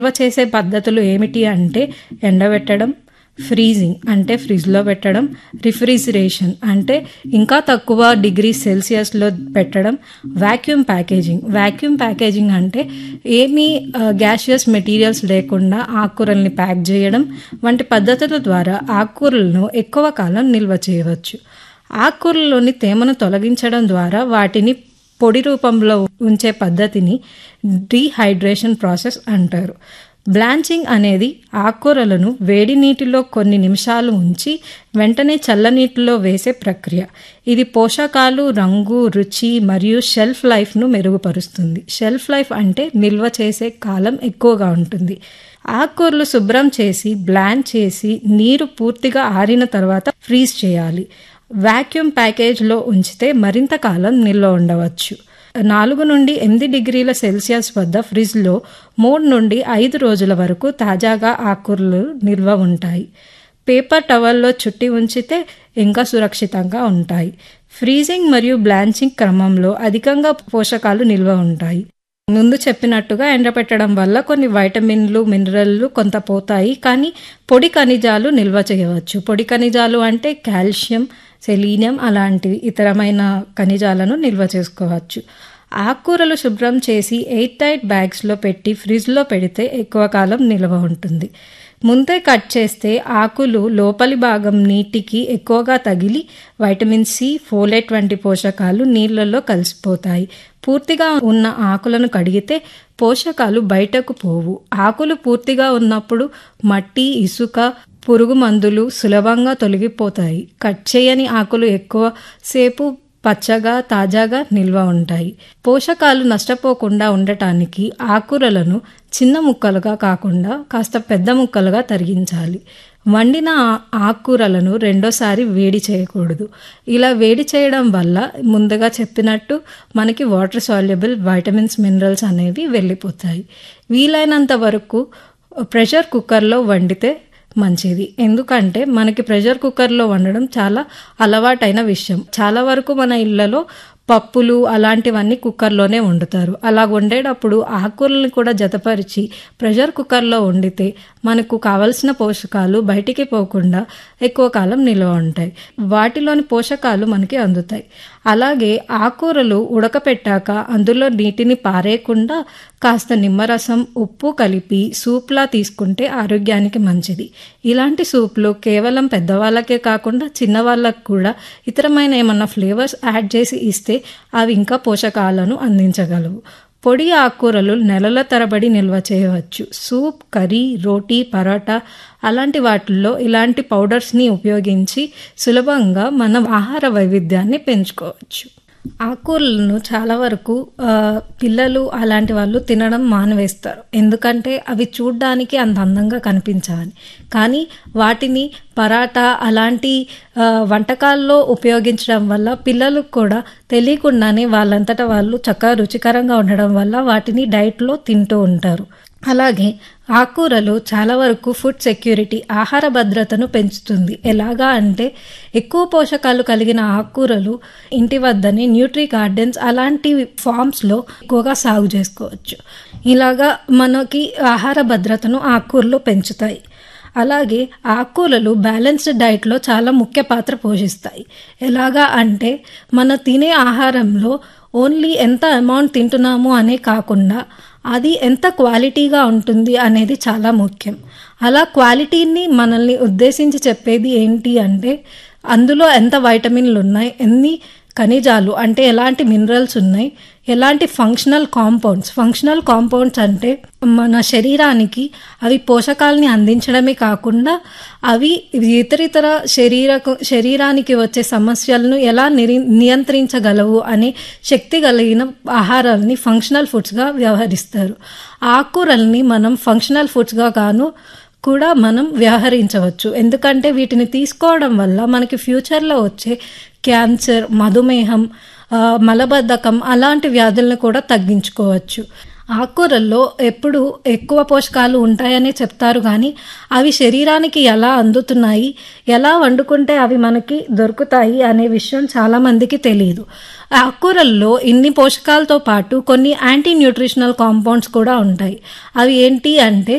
నిల్వ చేసే పద్ధతులు ఏమిటి అంటే ఎండబెట్టడం ఫ్రీజింగ్ అంటే ఫ్రిడ్జ్లో పెట్టడం రిఫ్రిజిరేషన్ అంటే ఇంకా తక్కువ డిగ్రీ సెల్సియస్లో పెట్టడం వాక్యూమ్ ప్యాకేజింగ్ వాక్యూమ్ ప్యాకేజింగ్ అంటే ఏమీ గ్యాషియస్ మెటీరియల్స్ లేకుండా ఆకుకూరల్ని ప్యాక్ చేయడం వంటి పద్ధతుల ద్వారా ఆకుకూరలను ఎక్కువ కాలం నిల్వ చేయవచ్చు ఆకుకూరలోని తేమను తొలగించడం ద్వారా వాటిని పొడి రూపంలో ఉంచే పద్ధతిని డీహైడ్రేషన్ ప్రాసెస్ అంటారు బ్లాంచింగ్ అనేది ఆకుకూరలను వేడి నీటిలో కొన్ని నిమిషాలు ఉంచి వెంటనే చల్లనీటిలో వేసే ప్రక్రియ ఇది పోషకాలు రంగు రుచి మరియు షెల్ఫ్ లైఫ్ను మెరుగుపరుస్తుంది షెల్ఫ్ లైఫ్ అంటే నిల్వ చేసే కాలం ఎక్కువగా ఉంటుంది ఆకుకూరలు శుభ్రం చేసి బ్లాంచ్ చేసి నీరు పూర్తిగా ఆరిన తర్వాత ఫ్రీజ్ చేయాలి వాక్యూమ్ ప్యాకేజ్లో ఉంచితే మరింత కాలం నిల్వ ఉండవచ్చు నాలుగు నుండి ఎనిమిది డిగ్రీల సెల్సియస్ వద్ద ఫ్రిడ్జ్లో మూడు నుండి ఐదు రోజుల వరకు తాజాగా ఆకుకూరలు నిల్వ ఉంటాయి పేపర్ టవల్లో చుట్టి ఉంచితే ఇంకా సురక్షితంగా ఉంటాయి ఫ్రీజింగ్ మరియు బ్లాంచింగ్ క్రమంలో అధికంగా పోషకాలు నిల్వ ఉంటాయి ముందు చెప్పినట్టుగా ఎండపెట్టడం వల్ల కొన్ని వైటమిన్లు మినరల్లు కొంత పోతాయి కానీ పొడి ఖనిజాలు నిల్వ చేయవచ్చు పొడి ఖనిజాలు అంటే కాల్షియం సెలీనియం అలాంటివి ఇతరమైన ఖనిజాలను నిల్వ చేసుకోవచ్చు ఆకుకూరలు శుభ్రం చేసి ఎయిట్ టైట్ బ్యాగ్స్లో పెట్టి ఫ్రిడ్జ్లో పెడితే ఎక్కువ కాలం నిల్వ ఉంటుంది ముందే కట్ చేస్తే ఆకులు లోపలి భాగం నీటికి ఎక్కువగా తగిలి వైటమిన్ సి ఫోలేట్ వంటి పోషకాలు నీళ్లలో కలిసిపోతాయి పూర్తిగా ఉన్న ఆకులను కడిగితే పోషకాలు బయటకు పోవు ఆకులు పూర్తిగా ఉన్నప్పుడు మట్టి ఇసుక పురుగు మందులు సులభంగా తొలగిపోతాయి కట్ చేయని ఆకులు ఎక్కువ సేపు పచ్చగా తాజాగా నిల్వ ఉంటాయి పోషకాలు నష్టపోకుండా ఉండటానికి ఆకుకూరలను చిన్న ముక్కలుగా కాకుండా కాస్త పెద్ద ముక్కలుగా తరిగించాలి వండిన ఆకుకూరలను రెండోసారి వేడి చేయకూడదు ఇలా వేడి చేయడం వల్ల ముందుగా చెప్పినట్టు మనకి వాటర్ సాల్యుబుల్ వైటమిన్స్ మినరల్స్ అనేవి వెళ్ళిపోతాయి వీలైనంత వరకు ప్రెషర్ కుక్కర్లో వండితే మంచిది ఎందుకంటే మనకి ప్రెషర్ కుక్కర్లో వండడం చాలా అలవాటైన విషయం చాలా వరకు మన ఇళ్లలో పప్పులు అలాంటివన్నీ కుక్కర్లోనే వండుతారు అలా వండేటప్పుడు ఆకుకూరలను కూడా జతపరిచి ప్రెషర్ కుక్కర్లో వండితే మనకు కావలసిన పోషకాలు బయటికి పోకుండా ఎక్కువ కాలం నిల్వ ఉంటాయి వాటిలోని పోషకాలు మనకి అందుతాయి అలాగే ఆకుకూరలు ఉడకపెట్టాక అందులో నీటిని పారేయకుండా కాస్త నిమ్మరసం ఉప్పు కలిపి సూప్లా తీసుకుంటే ఆరోగ్యానికి మంచిది ఇలాంటి సూప్లు కేవలం పెద్దవాళ్ళకే కాకుండా చిన్నవాళ్ళకు కూడా ఇతరమైన ఏమన్నా ఫ్లేవర్స్ యాడ్ చేసి ఇస్తే అవి ఇంకా పోషకాలను అందించగలవు పొడి ఆకుకూరలు నెలల తరబడి నిల్వ చేయవచ్చు సూప్ కర్రీ రోటీ పరోటా అలాంటి వాటిల్లో ఇలాంటి పౌడర్స్ని ఉపయోగించి సులభంగా మనం ఆహార వైవిధ్యాన్ని పెంచుకోవచ్చు ఆకుకూరలను చాలా వరకు పిల్లలు అలాంటి వాళ్ళు తినడం మానివేస్తారు ఎందుకంటే అవి చూడ్డానికి అంత అందంగా కనిపించాలి కానీ వాటిని పరాటా అలాంటి వంటకాల్లో ఉపయోగించడం వల్ల పిల్లలకు కూడా తెలియకుండానే వాళ్ళంతటా వాళ్ళు చక్కగా రుచికరంగా ఉండడం వల్ల వాటిని డైట్లో తింటూ ఉంటారు అలాగే ఆకుకూరలు చాలా వరకు ఫుడ్ సెక్యూరిటీ ఆహార భద్రతను పెంచుతుంది ఎలాగా అంటే ఎక్కువ పోషకాలు కలిగిన ఆకుకూరలు ఇంటి వద్దనే న్యూట్రీ గార్డెన్స్ అలాంటి ఫామ్స్లో ఎక్కువగా సాగు చేసుకోవచ్చు ఇలాగా మనకి ఆహార భద్రతను ఆకుకూరలు పెంచుతాయి అలాగే ఆకుకూరలు బ్యాలెన్స్డ్ డైట్లో చాలా ముఖ్య పాత్ర పోషిస్తాయి ఎలాగా అంటే మన తినే ఆహారంలో ఓన్లీ ఎంత అమౌంట్ తింటున్నాము అనే కాకుండా అది ఎంత క్వాలిటీగా ఉంటుంది అనేది చాలా ముఖ్యం అలా క్వాలిటీని మనల్ని ఉద్దేశించి చెప్పేది ఏంటి అంటే అందులో ఎంత వైటమిన్లు ఉన్నాయి ఎన్ని ఖనిజాలు అంటే ఎలాంటి మినరల్స్ ఉన్నాయి ఎలాంటి ఫంక్షనల్ కాంపౌండ్స్ ఫంక్షనల్ కాంపౌండ్స్ అంటే మన శరీరానికి అవి పోషకాలని అందించడమే కాకుండా అవి ఇతరితర శరీర శరీరానికి వచ్చే సమస్యలను ఎలా నిరి నియంత్రించగలవు అనే శక్తి కలిగిన ఆహారాలని ఫంక్షనల్ ఫుడ్స్గా వ్యవహరిస్తారు ఆకుకూరల్ని మనం ఫంక్షనల్ ఫుడ్స్గా గాను కూడా మనం వ్యవహరించవచ్చు ఎందుకంటే వీటిని తీసుకోవడం వల్ల మనకి ఫ్యూచర్లో వచ్చే క్యాన్సర్ మధుమేహం మలబద్ధకం అలాంటి వ్యాధులను కూడా తగ్గించుకోవచ్చు ఆకుకూరల్లో ఎప్పుడు ఎక్కువ పోషకాలు ఉంటాయనే చెప్తారు కానీ అవి శరీరానికి ఎలా అందుతున్నాయి ఎలా వండుకుంటే అవి మనకి దొరుకుతాయి అనే విషయం చాలా మందికి తెలియదు ఆకుకూరల్లో ఇన్ని పోషకాలతో పాటు కొన్ని యాంటీ న్యూట్రిషనల్ కాంపౌండ్స్ కూడా ఉంటాయి అవి ఏంటి అంటే